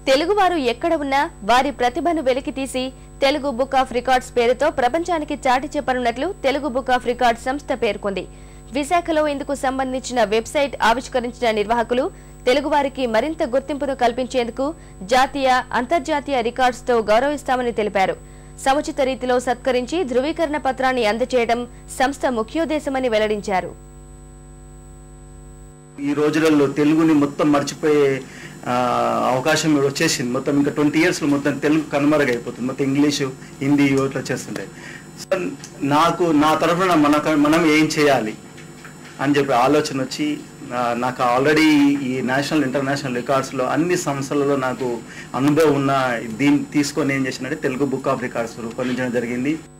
తెలుగువారు ఎక్కడ ఉన్నా వారి ప్రతిభను వెలికితీసి తెలుగు బుక్ ఆఫ్ రికార్డ్స్ పేరుతో ప్రపంచానికి చాటి చెప్పనున్నట్లు తెలుగు బుక్ ఆఫ్ రికార్డ్స్ సంస్థ పేర్కొంది విశాఖలో ఇందుకు సంబంధించిన వెబ్సైట్ ఆవిష్కరించిన నిర్వాహకులు తెలుగువారికి మరింత గుర్తింపును కల్పించేందుకు జాతీయ అంతర్జాతీయ రికార్డ్స్తో గౌరవిస్తామని తెలిపారు సముచిత రీతిలో సత్కరించి ధృవీకరణ పత్రాన్ని అందజేయడం సంస్థ ముఖ్యోద్దేశమని వెల్లడించారు ఈ రోజులలో తెలుగుని మొత్తం మర్చిపోయే ఆ, అవకాశం వచ్చేసింది మొత్తం ఇంకా ట్వంటీ ఇయర్స్లో మొత్తం తెలుగు కనుమరుగైపోతుంది మొత్తం ఇంగ్లీషు హిందీ ఇట్లా వచ్చేస్తుండే సో నాకు నా తరఫున మన మనం ఏం చేయాలి అని చెప్పి ఆలోచన వచ్చి ఆ, నాకు ఆల్రెడీ ఈ నేషనల్ ఇంటర్నేషనల్ రికార్డ్స్లో అన్ని సంస్థలలో నాకు అనుభవం ఉన్న దీన్ని తీసుకొని ఏం చేసినట్టే తెలుగు బుక్ ఆఫ్ రికార్డ్స్ రూపొందించడం జరిగింది